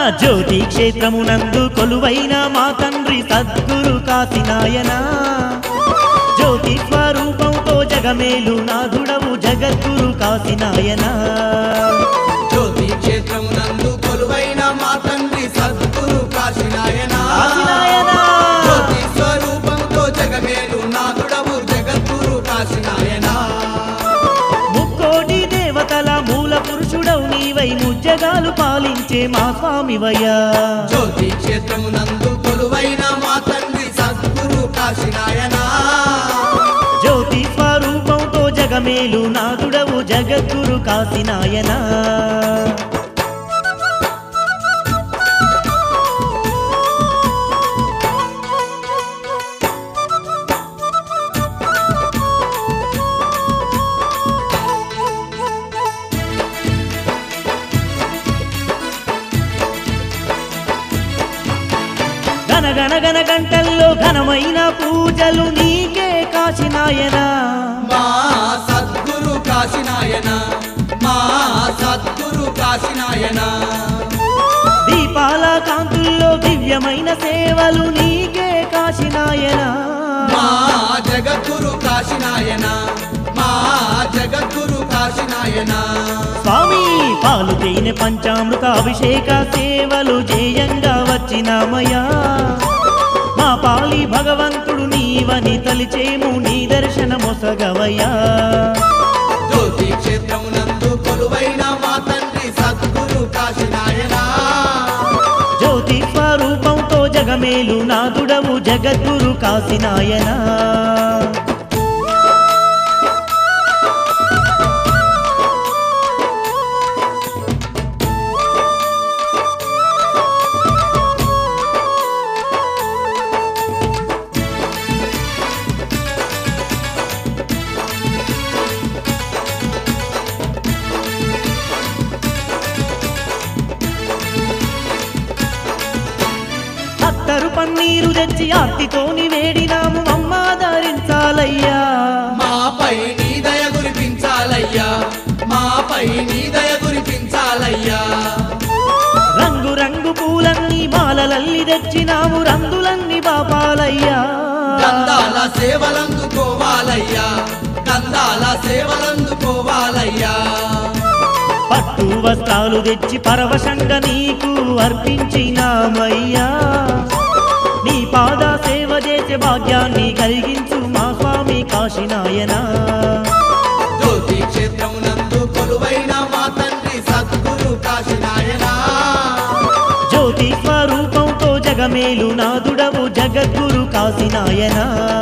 జ్యోతి క్షేత్రమునందు కొలువైన మా తండ్రి సద్గురు కాశీనాయన జ్యోతి స్వరూపంతో జగమేలు నాథుడవు జగద్గురు కాశీనాయన జ్యోతి క్షేత్రం నందు కొలువైన మా తండ్రి సద్గురు కాశీనాయన కాశీనాయన జ్యోతి స్వరూపంతో జగమేలు నాథుడవు జగద్గురు కాశీనాయన ముక్కోటి దేవతల మూల పురుషుడవు నీవై ముజ్జగాలు పాలించే మా స్వామివయ్యా జ్యోతి క్షేత్రం నందు కొలువైన మా తండ్రి సద్గురు కాశీనాయన జ్యోతి స్వరూపంతో జగమేలు నాథుడవు జగద్గురు కాశీనాయన గన గన గన గంటల్లో ఘనమైన పూజలు నీకే కాశీనాయన మా సద్గురు కాశీనాయన మా సద్గురు కాశీనాయన దీపాల కాంతుల్లో దివ్యమైన సేవలు నీకే కాశీనాయన మా జగద్గురు కాశీనాయన మా జగద్గురు కాశీనాయన స్వామి పాలు తేనె పంచామృత అభిషేక సేవలు జయంగా వచ్చినామయ్యా మా పాలి భగవంతుడు నీవని తలిచేము నీ దర్శనమొసగవయ్యా జ్యోతి క్షేత్రం నందు కొలువైన మా తండ్రి సద్గురు కాశీనాయన జ్యోతి స్వరూపంతో జగమేలు నాదుడవు జగద్గురు కాశీనాయన అత్తరు పన్నీరు తెచ్చి ఆర్తితోని వేడినాము అమ్మ ధరించాలయ్యా మాపై నీ దయ గురిపించాలయ్యా మాపై నీ దయ గురిపించాలయ్యా రంగు రంగు పూలన్నీ మాలలల్లి తెచ్చినాము రంగులన్నీ బాపాలయ్యా గంధాల సేవలందుకోవాలయ్యా గంధాల సేవలందుకోవాలయ్యా పట్టు వస్త్రాలు తెచ్చి పరవశంగా నీకు అర్పించినామయ్యా నీ పాద సేవ చేసే భాగ్యాన్ని కలిగించు మా స్వామి కాశీనాయన జ్యోతి క్షేత్రం నందు కొలువైన మా తండ్రి సద్గురు కాశీనాయన జ్యోతి స్వరూపంతో జగమేలు నాదుడవు జగద్గురు కాశీనాయన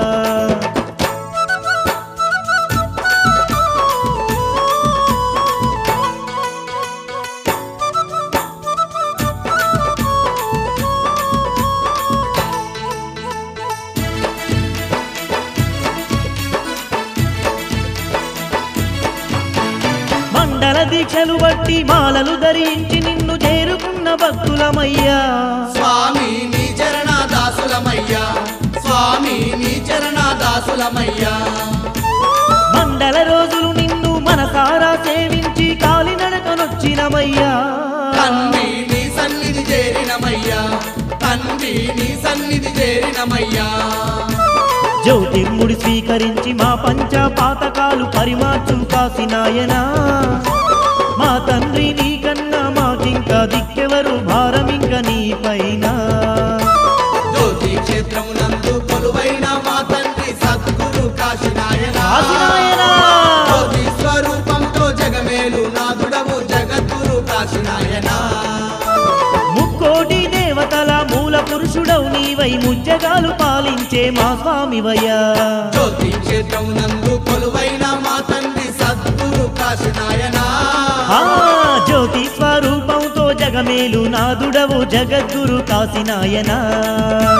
మండల దీక్షలు బట్టి మాలలు ధరించి నిన్ను చేరుకున్న భక్తులమయ్యా స్వామి నీ చరణ దాసులమయ్యా స్వామి నీ చరణ దాసులమయ్యా మండల రోజులు నిన్ను మనసారా సేవించి కాలినడకనొచ్చినమయ్యా తండ్రి నీ సన్నిధి చేరినమయ్యా తండ్రి నీ సన్నిధి చేరినమయ్యా జ్యోతిర్ముడి స్వీకరించి మా పంచ పాతకాలు పరిమార్చు కాసినాయన మా తండ్రి నీకన్నా మాకింకా దిక్కెవరు భారమింక నీ పైన జ్యోతి క్షేత్రము నందు కొలువైన మా తండ్రి సద్గురు కాశీనాయన కాశీనాయన! జ్యోతి స్వరూపంతో జగమేలు నాదుడవు జగద్గురు కాశీనాయన ముక్కోటి దేవతల మూల పురుషుడవు నీవై ముజ్జగాలు పాలించే మా స్వామివయ్యా జ్యోతి క్షేత్రము నందు కొలువైన మా తండ్రి సద్గురు కాశీనాయన ఆ జ్యోతి స్వరూపంతో జగమేలు నాదుడవు జగద్గురు కాశీనాయన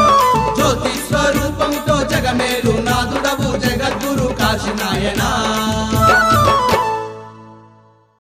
జ్యోతి స్వరూపంతో జగమేలు నాదుడవు జగద్గురు కాశీనాయన